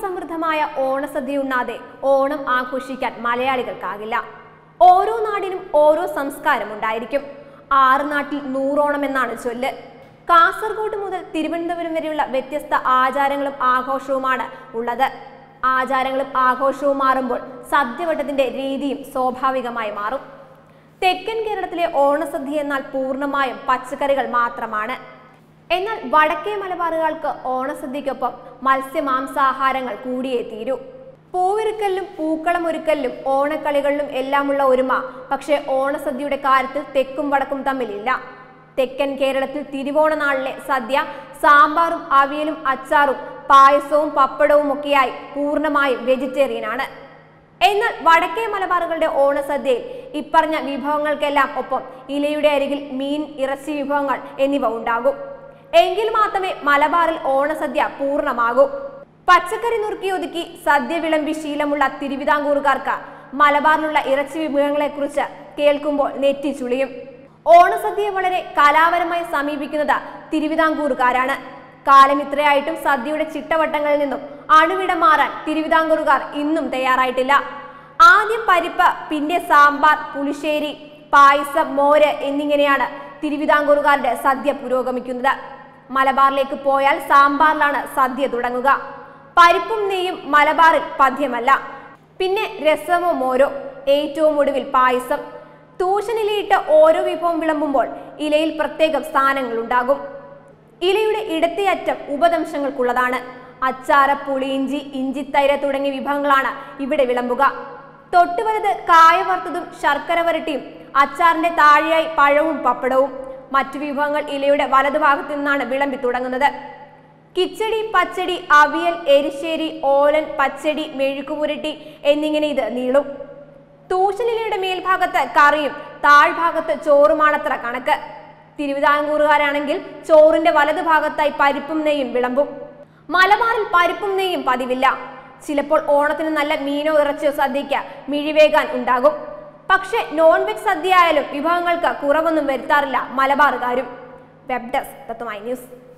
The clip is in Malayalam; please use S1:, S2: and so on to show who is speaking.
S1: വിഭവസമൃദ്ധമായ ഓണസദ്യ ഉണ്ണാതെ ഓണം ആഘോഷിക്കാൻ മലയാളികൾക്കാകില്ല ഓരോ നാടിനും ഓരോ സംസ്കാരം ഉണ്ടായിരിക്കും ആറ് നാട്ടിൽ നൂറോണം എന്നാണ് ചൊല്ല് കാസർഗോഡ് മുതൽ തിരുവനന്തപുരം വരെയുള്ള വ്യത്യസ്ത ആചാരങ്ങളും ആഘോഷവുമാണ് ഉള്ളത് ആചാരങ്ങളും ആഘോഷവും മാറുമ്പോൾ സദ്യവട്ടത്തിന്റെ രീതിയും സ്വാഭാവികമായി മാറും തെക്കൻ കേരളത്തിലെ ഓണസദ്യ എന്നാൽ പൂർണ്ണമായും പച്ചക്കറികൾ മാത്രമാണ് എന്നാൽ വടക്കേ മലബാറുകാർക്ക് ഓണസദ്യക്കൊപ്പം മത്സ്യമാംസാഹാരങ്ങൾ കൂടിയേ തീരൂ പൂവിറുക്കലിലും പൂക്കളം ഒരുക്കലിലും ഓണക്കളികളിലും എല്ലാമുള്ള ഒരുമ പക്ഷേ ഓണസദ്യയുടെ കാര്യത്തിൽ തെക്കും വടക്കും തമ്മിലില്ല തെക്കൻ കേരളത്തിൽ തിരുവോണ നാളിലെ സദ്യ സാമ്പാറും അവിയലും അച്ചാറും പായസവും പപ്പടവും ഒക്കെയായി പൂർണ്ണമായും വെജിറ്റേറിയൻ ആണ് എന്നാൽ വടക്കേ മലബാറുകളുടെ ഓണസദ്യയിൽ ഇപ്പറഞ്ഞ വിഭവങ്ങൾക്കെല്ലാം ഒപ്പം ഇലയുടെ അരികിൽ മീൻ ഇറച്ചി വിഭവങ്ങൾ എന്നിവ ഉണ്ടാകും എങ്കിൽ മാത്രമേ മലബാറിൽ ഓണസദ്യ പൂർണ്ണമാകൂ പച്ചക്കറി നുറുക്കി ഒതുക്കി സദ്യ വിളമ്പി ശീലമുള്ള തിരുവിതാംകൂറുകാർക്ക് മലബാറിലുള്ള ഇറച്ചി വിഭവങ്ങളെക്കുറിച്ച് കേൾക്കുമ്പോൾ നെറ്റി ചുളിയും ഓണസദ്യയെ വളരെ കലാപരമായി സമീപിക്കുന്നത് തിരുവിതാംകൂറുകാരാണ് കാലം ഇത്രയായിട്ടും സദ്യയുടെ ചിട്ടവട്ടങ്ങളിൽ നിന്നും അണുവിട മാറാൻ തിരുവിതാംകൂറുകാർ ഇന്നും തയ്യാറായിട്ടില്ല ആദ്യം പരിപ്പ് പിന്നെ സാമ്പാർ പുളിശ്ശേരി പായസം മോര് എന്നിങ്ങനെയാണ് തിരുവിതാംകൂറുകാരുടെ സദ്യ പുരോഗമിക്കുന്നത് മലബാറിലേക്ക് പോയാൽ സാമ്പാറിലാണ് സദ്യ തുടങ്ങുക പരിപ്പും നെയ്യും മലബാറിൽ പഥ്യമല്ല പിന്നെ രസമോ മോരോ ഏറ്റവും ഒടുവിൽ പായസം തൂഷനിലയിട്ട് ഓരോ വിഭവം വിളമ്പുമ്പോൾ ഇലയിൽ പ്രത്യേകം സ്ഥാനങ്ങൾ ഉണ്ടാകും ഇലയുടെ ഇടത്തെ അറ്റം ഉപദംശങ്ങൾക്കുള്ളതാണ് അച്ചാറ് പുളിയിഞ്ചി ഇഞ്ചിത്തൈര തുടങ്ങിയ വിഭവങ്ങളാണ് ഇവിടെ വിളമ്പുക തൊട്ടുവലത് കായ വറുത്തതും ശർക്കര വരട്ടിയും അച്ചാറിന്റെ താഴെയായി പഴവും പപ്പടവും മറ്റു വിഭവങ്ങൾ ഇലയുടെ വലതുഭാഗത്തു നിന്നാണ് വിളമ്പി തുടങ്ങുന്നത് കിച്ചടി പച്ചടി അവിയൽ എരിശ്ശേരി ഓലൻ പച്ചടി മെഴുക്കുപുരട്ടി എന്നിങ്ങനെ ഇത് നീളും തൂശനിലയുടെ മേൽഭാഗത്ത് കറിയും താഴ്ഭാഗത്ത് ചോറുമാണത്ര കണക്ക് തിരുവിതാംകൂറുകാരാണെങ്കിൽ ചോറിന്റെ വലതുഭാഗത്തായി പരിപ്പും നെയ്യും വിളമ്പും മലബാറിൽ പരിപ്പും നെയ്യും പതിവില്ല ചിലപ്പോൾ ഓണത്തിന് നല്ല മീനോ ഇറച്ചിയോ സദ്യയ്ക്ക് മിഴിവേകാൻ ഉണ്ടാകും പക്ഷെ നോൺ വെജ് സദ്യ ആയാലും വിഭവങ്ങൾക്ക് കുറവൊന്നും വരുത്താറില്ല മലബാറുകാരും വെബ് ഡെസ്ക് തത്വമായി ന്യൂസ്